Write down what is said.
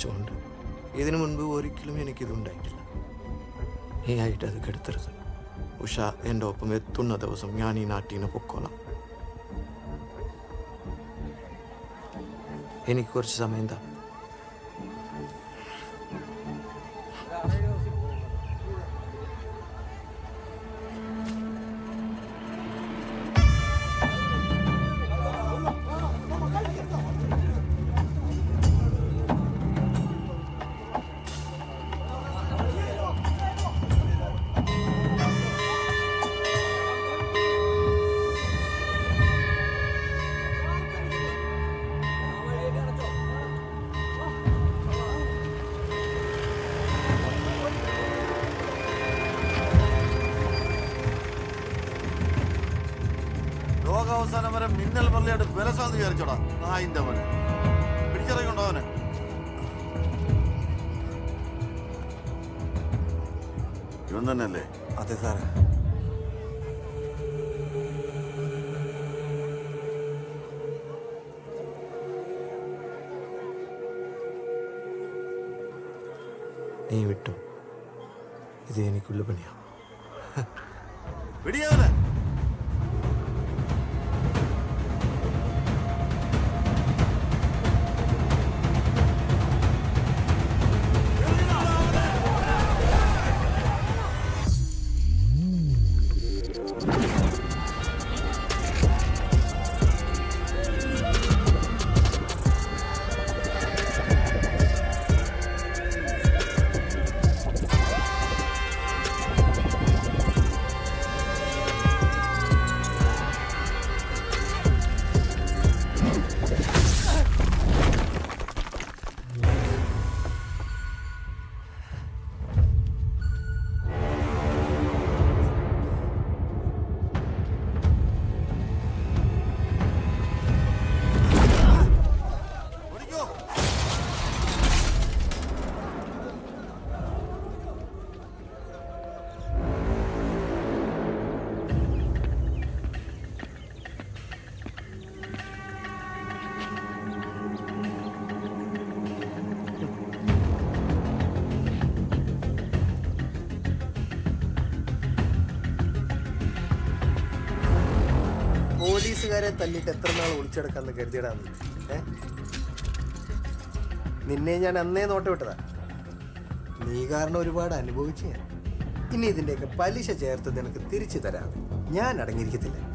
പഠിച്ചുകൊണ്ട് ഇതിനു മുൻപ് ഒരിക്കലും എനിക്കിതുണ്ടായിട്ടില്ല നീ ആയിട്ട് അത് കെടുത്തരുത് ഉഷ എൻ്റെ ഒപ്പം എത്തുന്ന ദിവസം ഞാൻ ഈ നാട്ടിൽ നിന്ന് പൊക്കോളാം എനിക്ക് കുറച്ച് സമയം താ ലോകാവസാനം വരെ മിന്നൽ പള്ളിയായിട്ട് ബലസാന്ന് വിചാരിച്ചോടാ നായിന്റെ മോനെ പിടിച്ചിറങ്ങിണ്ടോ അവനെ ഇവൻ തന്നെയല്ലേ അതെ സാറേ നീ വിട്ടു ഇത് എനിക്കുള്ള പണിയാ പിടിയവനെ ഓടിക്കോ പോലീസുകാരെ തല്ലിട്ട് എത്ര നാൾ ഒളിച്ചെടുക്കാന്ന് കരുതിയിടാന്ന് ഏ നിന്നെ ഞാൻ അന്നേ നോട്ട് വിട്ടതാ നീ കാരണം ഒരുപാട് അനുഭവിച്ചു ഞാൻ ഇനി ഇതിന്റെയൊക്കെ പലിശ ചേർത്ത് നിനക്ക് തിരിച്ചു തരാതെ ഞാൻ അടങ്ങിയിരിക്കത്തില്ല